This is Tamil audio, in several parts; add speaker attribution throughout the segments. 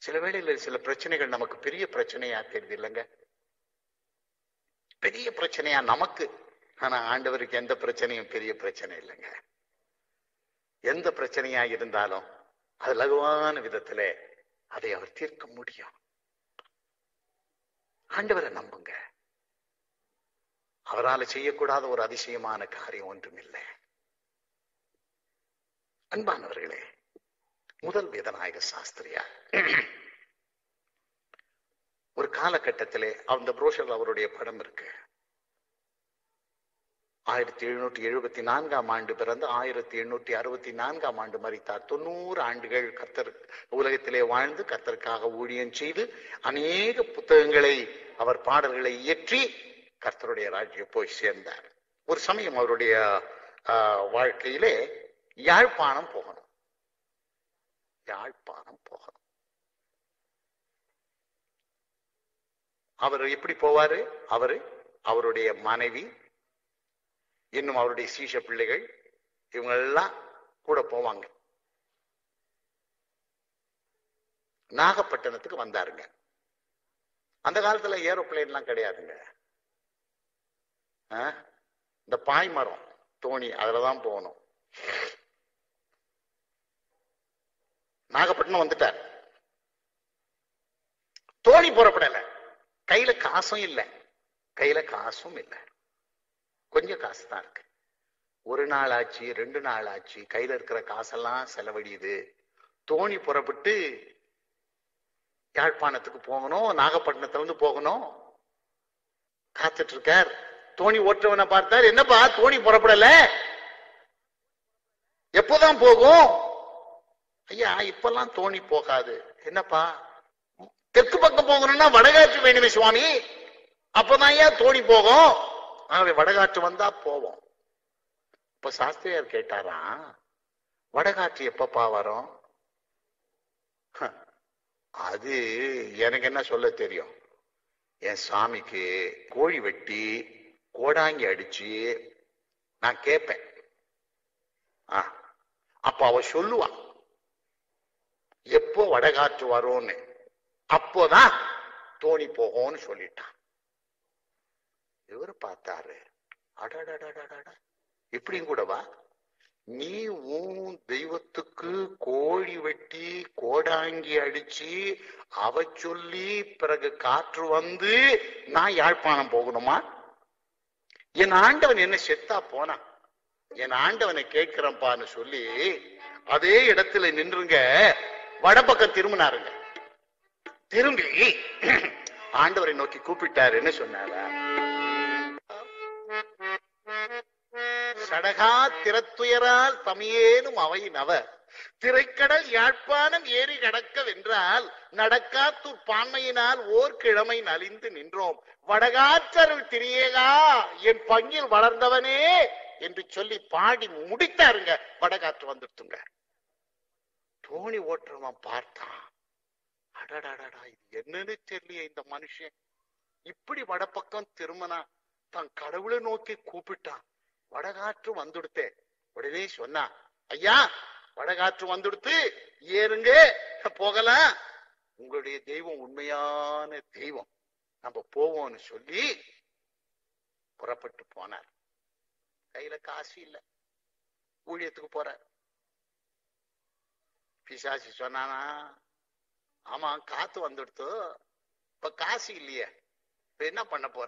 Speaker 1: சில வேளையில சில பிரச்சனைகள் நமக்கு பெரிய பிரச்சனையா தெரியுது இல்லைங்க பெரிய பிரச்சனையா நமக்கு ஆனா ஆண்டவருக்கு எந்த பிரச்சனையும் பெரிய பிரச்சனை இல்லைங்க எந்த பிரச்சனையா இருந்தாலும் அது லகுவான விதத்திலே அதை அவர் தீர்க்க முடியும் ஆண்டவரை நம்புங்க அவரால் செய்யக்கூடாத ஒரு அதிசயமான காரியம் ஒன்றும் இல்லை அன்பானவர்களே முதல் வேதநாயக சாஸ்திரியா ஒரு காலகட்டத்திலே அந்த புரோஷர்ல அவருடைய படம் இருக்கு ஆயிரத்தி எழுநூற்றி எழுபத்தி நான்காம் ஆண்டு பிறந்து ஆயிரத்தி எண்ணூற்றி அறுபத்தி நான்காம் ஆண்டு மறித்தார் தொண்ணூறு ஆண்டுகள் கர்த்தர் உலகத்திலே வாழ்ந்து கர்த்தருக்காக ஊழியம் செய்து அநேக புத்தகங்களை அவர் பாடல்களை இயற்றி கர்த்தருடைய ராஜ்யம் போய் சேர்ந்தார் ஒரு சமயம் அவருடைய ஆஹ், வாழ்க்கையிலே யாழ்ப்பாணம் போகணும் யாழ்ப்பாணம் போகணும் அவர் எப்படி போவாரு அவரு அவருடைய மனைவி இன்னும் அவருடைய சீஷ பிள்ளைகள் இவங்க எல்லாம் கூட போவாங்க நாகப்பட்டினத்துக்கு வந்தாருங்க அந்த காலத்துல ஏரோப்ளேன்லாம் கிடையாதுங்க ஆ? இந்த பாய்மரம் தோணி அதுலதான் போகணும் நாகப்பட்டினம் வந்துட்டார் தோணி புறப்படல கையில காசும் இல்லை கையில காசும் இல்லை கொஞ்சம் காசு தான் இருக்கு ஒரு நாள் ஆச்சு ரெண்டு நாள் ஆச்சு கையில இருக்கிற காசெல்லாம் செலவழியுது தோணி புறப்பட்டு யாழ்ப்பாணத்துக்கு போகணும் நாகப்பட்டினத்துல இருந்து போகணும் காத்துட்டு இருக்கார் தோணி ஓட்டுறவனை பார்த்தார் என்னப்பா தோணி புறப்படல எப்போதான் போகும் ஐயா இப்பெல்லாம் தோணி போகாது என்னப்பா தெற்கு பக்கம் போகணும்னா வடகாற்று வேணுமே சுவாமி அப்பதான் ஏன் தோணி போகும் ஆகவே வடகாற்று வந்தா போவோம் இப்ப சாஸ்திரியார் கேட்டாராம் வடகாற்று எப்பப்பா வரும் ஹ, அது எனக்கு என்ன சொல்ல தெரியும் என் சாமிக்கு கோழி வெட்டி கோடாங்கி அடிச்சு நான் கேட்பேன் ஆ, அப்ப அவ சொல்லுவா எப்போ வடகாற்று வரும்னு அப்போதான் தோணி போகும்னு சொல்லிட்டான் இவர் பார்த்தாரு அடடடடடட இப்படியும் கூடவா நீ உன் தெய்வத்துக்கு கோழி வெட்டி கோடாங்கி அடிச்சு அவ சொல்லி பிறகு காற்று வந்து நான் யாழ்ப்பாணம் போகணுமா என் ஆண்டவன் என்ன செத்தா போனா என் ஆண்டவனை கேட்கிறப்பான்னு சொல்லி அதே இடத்துல நின்றுங்க வடபக்கம் திரும்பினாருங்க திரும்பி ஆண்டவரை நோக்கி கூப்பிட்டாருன்னு சொன்னாரா சடகா திறத்துயரால் தமியேனும் அவை நவ திரைக்கடல் யாழ்ப்பாணம் ஏறி கடக்க வென்றால் நடக்காத்தூர் பான்மையினால் ஓர் கிழமை நலிந்து நின்றோம் வடகாற்றருள் திரியேகா என் பங்கில் வளர்ந்தவனே என்று சொல்லி பாடி முடித்தாருங்க வடகாற்று வந்துடுத்துங்க தோணி ஓட்டுறவன் பார்த்தான் அடடடடா இது என்னன்னு தெரியலையே இந்த மனுஷன் இப்படி வடபக்கம் திரும்பினா தன் கடவுளை நோக்கி கூப்பிட்டான் வடகாற்று வந்துடுத்தே உடனே சொன்னா ஐயா வடகாற்று வந்துடுத்து ஏறுங்க போகலாம் உங்களுடைய தெய்வம் உண்மையான தெய்வம் நம்ம போவோம்னு சொல்லி புறப்பட்டு போனார் கையில காசு இல்ல ஊழியத்துக்கு போறார் பிசாசி சொன்னானா ஆமா காத்து வந்துடுத்து இப்ப காசு இல்லையே இப்ப என்ன பண்ண போற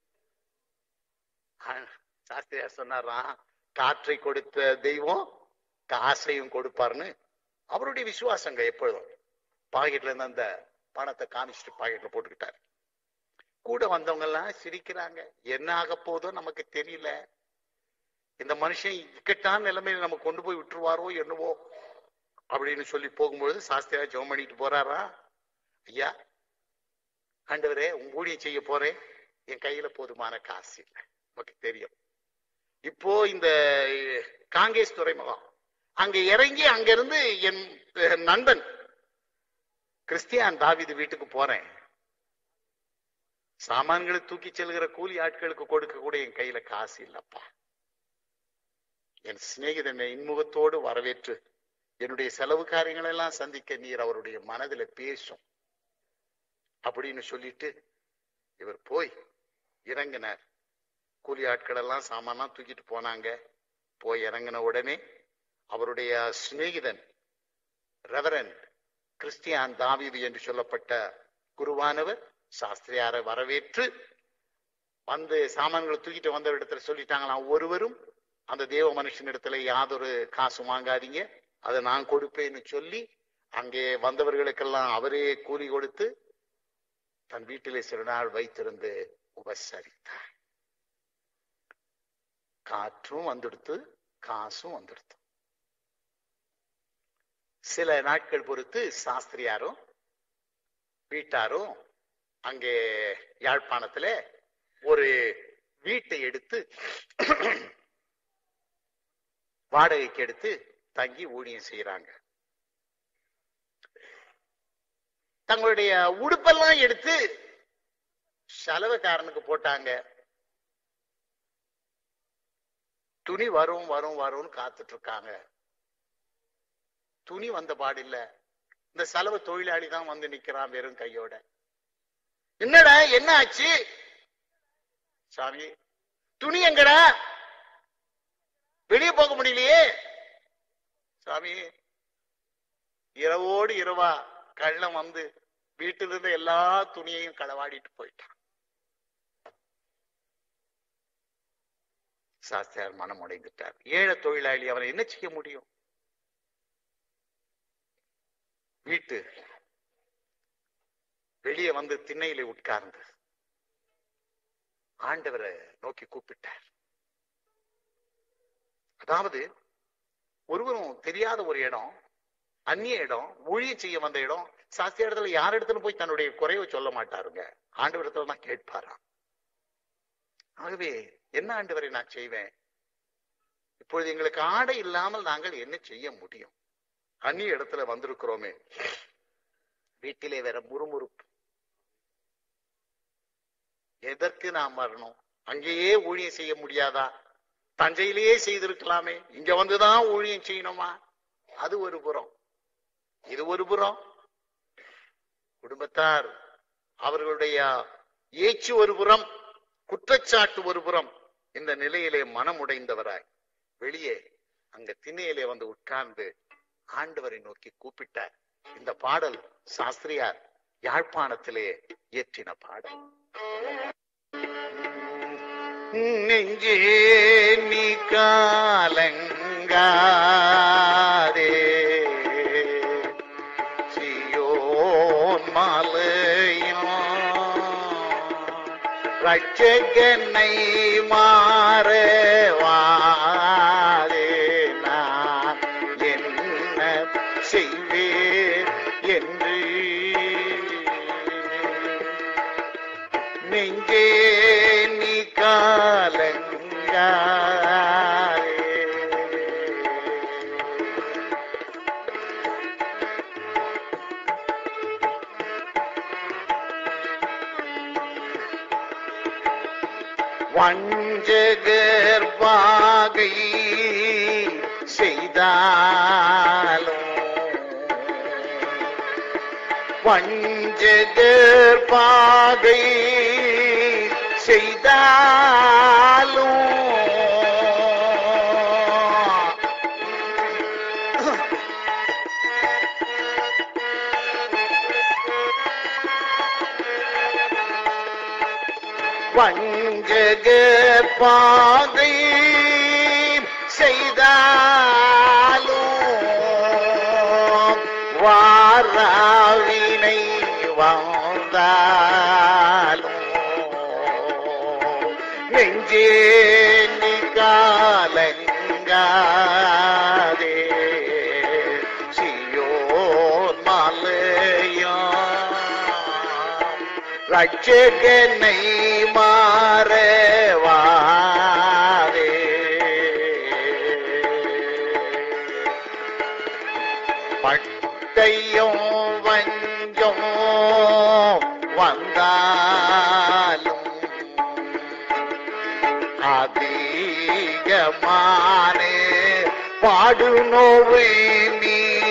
Speaker 1: ஆ, சாஸ்திரியார் சொன்னாராம் காற்றை கொடுத்த தெய்வம் காசையும் கொடுப்பாருன்னு அவருடைய விசுவாசங்க எப்பொழுதும் பாக்கெட்ல இருந்து அந்த பணத்தை காமிச்சிட்டு பாக்கெட்ல போட்டுக்கிட்டாரு கூட வந்தவங்க எல்லாம் சிரிக்கிறாங்க என்ன ஆக போதோ நமக்கு தெரியல இந்த மனுஷன் இக்கட்டான நிலைமையில நம்ம கொண்டு போய் விட்டுருவாரோ என்னவோ அப்படின்னு சொல்லி போகும்பொழுது சாஸ்திரியா ஜெபம் பண்ணிட்டு போறாரா ஐயா ஆண்டவரே உங்க ஊழியம் செய்ய போறேன் என் கையில போதுமான காசு இல்லை நமக்கு தெரியும் இப்போ இந்த காங்கேஸ் துறைமுகம் அங்க இறங்கி அங்க இருந்து என் அஹ், நண்பன் கிறிஸ்டியான் தாவீது வீட்டுக்கு போறேன் சாமான்களை தூக்கி செல்கிற கூலி ஆட்களுக்கு கொடுக்க கூட என் கையில காசு இல்லப்பா என் சிநேகிதனை இன்முகத்தோடு வரவேற்று என்னுடைய செலவு காரியங்கள் எல்லாம் சந்திக்க நீர் அவருடைய மனதில் பேசும் அப்படின்னு சொல்லிட்டு இவர் போய் இறங்கினார் கூலி ஆட்கள் எல்லாம் சாமானா தூக்கிட்டு போனாங்க போய் இறங்கின உடனே அவருடைய சிநேகிதன் ரெவரன் கிறிஸ்டியான் தாவீது என்று சொல்லப்பட்ட குருவானவர் சாஸ்திரியாரை வரவேற்று வந்து சாமான்களை தூக்கிட்டு வந்த இடத்துல சொல்லிட்டாங்களாம் ஒருவரும் அந்த தேவ மனுஷனிடத்துல யாதொரு காசு வாங்காதீங்க அதை நான் கொடுப்பேன்னு சொல்லி அங்கே வந்தவர்களுக்கெல்லாம் அவரே கூலி கொடுத்து தன் வீட்டிலே சில நாள் வைத்திருந்து உபசரித்தார் காற்றும் வந்துடுத்து காசும் வந்துடுத்து சில நாட்கள் பொறுத்து சாஸ்திரியாரும் வீட்டாரும் அங்கே யாழ்ப்பாணத்துல ஒரு வீட்டை எடுத்து வாடகைக்கு எடுத்து தங்கி ஊழியம் செய்யறாங்க தங்களுடைய உடுப்பெல்லாம் எடுத்து செலவுக்காரனுக்கு போட்டாங்க துணி வரும் வரும் வரும்னு காத்துட்டு இருக்காங்க துணி வந்த பாடில்ல இந்த செலவு தொழிலாளி தான் வந்து நிக்கிறான் வெறும் கையோட என்னடா என்ன ஆச்சு சாமி துணி எங்கடா வெளியே போக முடியலையே சாமி இரவோடு இரவா கள்ளம் வந்து வீட்டில இருந்த எல்லா துணியையும் களவாடிட்டு போயிட்டான் சாஸ்தியார் மனம் உடைந்துட்டார் ஏழை தொழிலாளி அவரை என்ன செய்ய முடியும் வீட்டு வெளியே வந்து திண்ணையில உட்கார்ந்து ஆண்டவரை நோக்கி கூப்பிட்டார் அதாவது ஒருவரும் தெரியாத ஒரு இடம் அந்நிய இடம் ஊழியம் செய்ய வந்த இடம் சாஸ்திர இடத்துல யார் இடத்துல போய் தன்னுடைய குறைவை சொல்ல மாட்டாருங்க ஆண்டவரத்துல தான் கேட்பாராம் ஆகவே என்ன ஆண்டவரை நான் செய்வேன் இப்பொழுது எங்களுக்கு ஆடை இல்லாமல் நாங்கள் என்ன செய்ய முடியும் அந்நிய இடத்துல வந்திருக்கிறோமே வீட்டிலே வேற முறுமுறுப்பு எதற்கு நாம் வரணும் அங்கேயே ஊழியம் செய்ய முடியாதா தஞ்சையிலேயே செய்திருக்கலாமே இங்க வந்துதான் ஊழியம் செய்யணுமா அது ஒரு புறம் இது ஒரு புறம் குடும்பத்தார் அவர்களுடைய ஏச்சு ஒரு புறம் குற்றச்சாட்டு ஒரு புறம் இந்த நிலையிலே மனம் உடைந்தவராய் வெளியே அங்க திண்ணையிலே வந்து உட்கார்ந்து ஆண்டவரை நோக்கி கூப்பிட்டார் இந்த பாடல் சாஸ்திரியார் யாழ்ப்பாணத்திலே இயற்றின பாடல் நெஞ்சே நீ காலங்காதே சியோன் மாலையும் ரட்சகனை மாறவாதே நான் என்ன செய்வேன் என்று நெஞ்சே நீ காலங்காதே வஞ்சகர் பாகை செய்தாலும் வஞ்சகர் பாகை செய்தாலும் வஞ்சகர் பாதை செய்தாலும் வாராவினை வாழ்ந்தாலும் நெஞ்சே நீ காலங்காதே சியோன் மலையா ரட்சகனை மாறவாரே பட்டையும் வஞ்சம் வந்தாலும் அதிகமான பாடு நோவை நீ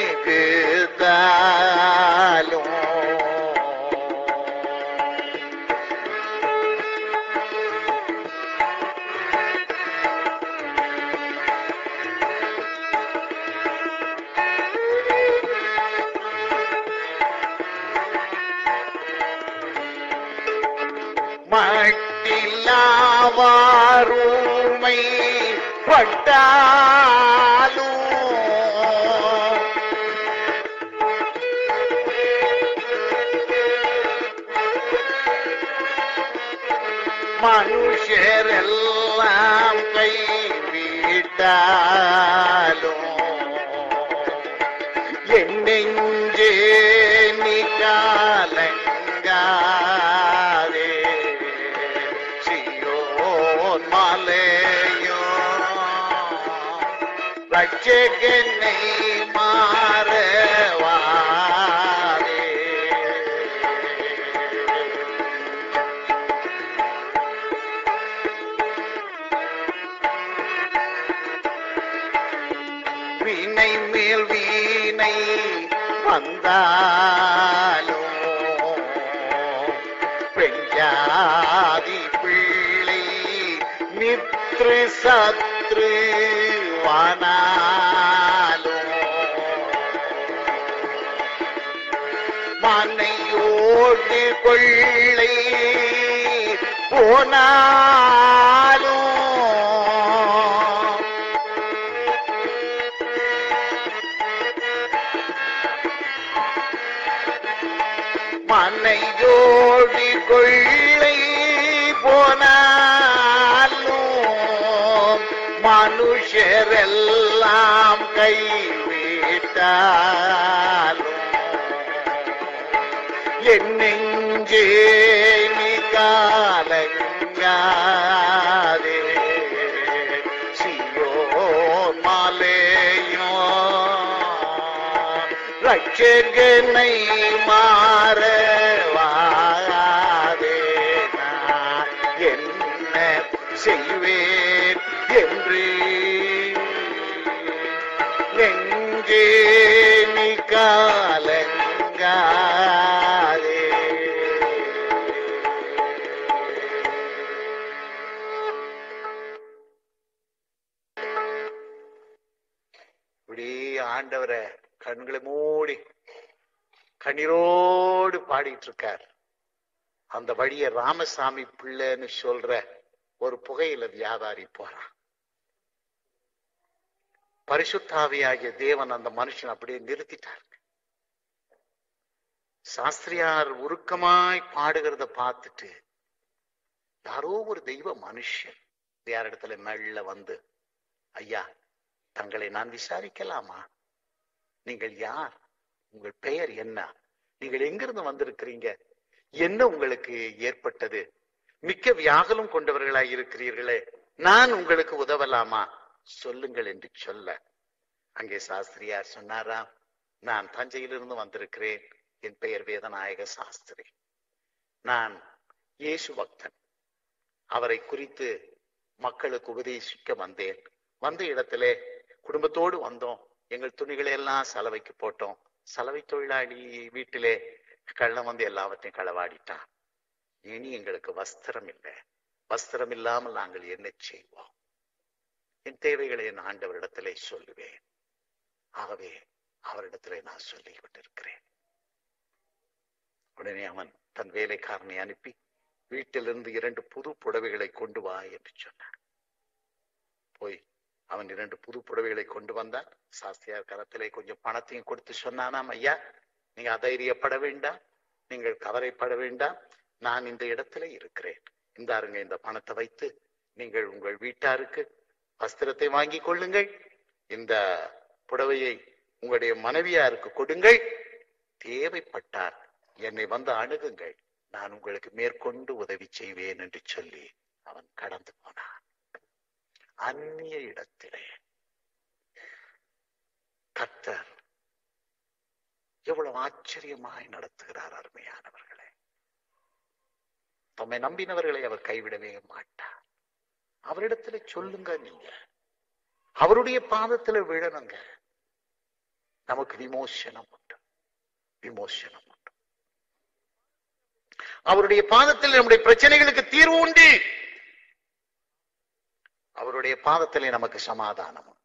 Speaker 1: யாவாருமை பட்டாலும் மனுஷரெல்லாம் கைவிட்டாலும் என் நெஞ்சே நீ காலங்காதே சியோன் மலையோ ரட்சகனை மாறவாதே வீணை மேல் வீணை வந்தாலும் பெஞ்சாதி பிள்ளை மித்ரு சத்ரு வானாலும் மனையோடு கொள்ளை போனாலும் மனை ஜோடி கொள்ளை போனாலும் மனுஷரெல்லாம் கைவிட்டாலும் என் நெஞ்சே நீ காலங்காதே சியோ மாலேயோ ரட்சகனை மாறவாதே நான் என்ன செய்வேன் என்று நெஞ்சே நீ காலங்காதே இப்படி ஆண்டவரை கண்களை மூடி கண்ணீரோடு பாடிட்டு இருக்கார் அந்த வழிய ராமசாமி பிள்ளைன்னு சொல்ற ஒரு புகையில வியாபாரி போறான் பரிசுத்தாவியாகிய தேவன் அந்த மனுஷன் அப்படியே நிறுத்திட்டார் சாஸ்திரியார் உருக்கமாய் பாடுகிறத பார்த்துட்டு யாரோ ஒரு தெய்வ மனுஷன் யார் இடத்துல மெல்ல வந்து ஐயா தங்களை நான் விசாரிக்கலாமா நீங்கள் யார் உங்கள் பெயர் என்ன நீங்கள் எங்கிருந்து வந்திருக்கிறீங்க என்ன உங்களுக்கு ஏற்பட்டது மிக்க வியாகுலம் கொண்டவர்களாய் இருக்கிறீர்களே நான் உங்களுக்கு உதவலாமா சொல்லுங்கள் என்று சொல்ல அங்கே சாஸ்திரியார் சொன்னாராம் நான் தஞ்சையிலிருந்து வந்திருக்கிறேன் என் பெயர் வேதநாயக சாஸ்திரி நான் இயேசு பக்தன் அவரை குறித்து மக்களுக்கு உபதேசிக்க வந்தேன் வந்த இடத்திலே குடும்பத்தோடு வந்தோம் எங்கள் துணிகளை எல்லாம் சலவைக்கு போட்டோம் சலவை தொழிலாளி வீட்டிலே கள்ளம் வந்து எல்லாவற்றையும் களவாடிட்டான் இனி எங்களுக்கு வஸ்திரம் இல்லை வஸ்திரம் இல்லாமல் நாங்கள் என்ன செய்வோம் என் தேவைகளை என் ஆண்டவரிடத்திலே சொல்லுவேன் ஆகவே அவரிடத்திலே நான் சொல்லி கொண்டிருக்கிறேன் உடனே அவன் தன் வேலைக்காரனை அனுப்பி வீட்டிலிருந்து இரண்டு புது புடவைகளை கொண்டு வா என்று சொன்னான் போய் அவன் இரண்டு புது புடவைகளை கொண்டு வந்தான் சாஸ்தியார் கரத்திலே கொஞ்சம் பணத்தையும் கொடுத்து சொன்னானாம் ஐயா நீங்க அதைரியப்பட வேண்டாம் நீங்கள் கவலைப்பட வேண்டாம் நான் இந்த இடத்துல இருக்கிறேன் இந்தாருங்க இந்த பணத்தை வைத்து நீங்கள் உங்கள் வீட்டாருக்கு வஸ்திரத்தை வாங்கி கொள்ளுங்கள் இந்த புடவையை உங்களுடைய மனைவியாருக்கு கொடுங்கள் தேவைப்பட்டால் என்னை வந்து அணுகுங்கள் நான் உங்களுக்கு மேற்கொண்டு உதவி செய்வேன் என்று சொல்லி அவன் கடந்து போனான் அந்நிய இடத்திலே கர்த்தர் எவ்வளவு ஆச்சரியமாய் நடத்துகிறார் அருமையானவர்களே தம்மை நம்பினவர்களை அவர் கைவிடவே மாட்டார் அவரிடத்துல சொல்லுங்க நீங்க அவருடைய பாதத்துல விழணுங்க நமக்கு விமோசனம் உண்டு விமோசனம் உண்டு அவருடைய பாதத்தில் நம்முடைய பிரச்சனைகளுக்கு தீர்வு உண்டு அவருடைய பாதத்திலே நமக்கு சமாதானம் உண்டு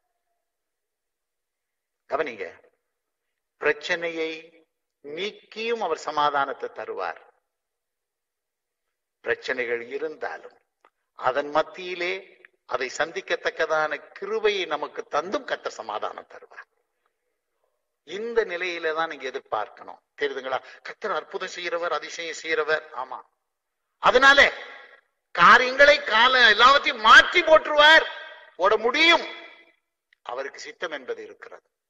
Speaker 1: கவனிங்க பிரச்சனையை நீக்கியும் அவர் சமாதானத்தை தருவார் பிரச்சனைகள் இருந்தாலும் அதன் மத்தியிலே அதை சந்திக்கத்தக்கதான கிருபையை நமக்கு தந்தும் கத்த சமாதானம் தருவார் இந்த நிலையில தான் நீங்க எதிர்பார்க்கணும் தெரியுதுங்களா கத்தர் அற்புதம் செய்யறவர் அதிசயம் செய்யறவர் ஆமா அதனால காரியங்களை கால எல்லாவற்றையும் மாற்றி போட்டுருவார் போட முடியும் அவருக்கு சித்தம் என்பது இருக்கிறது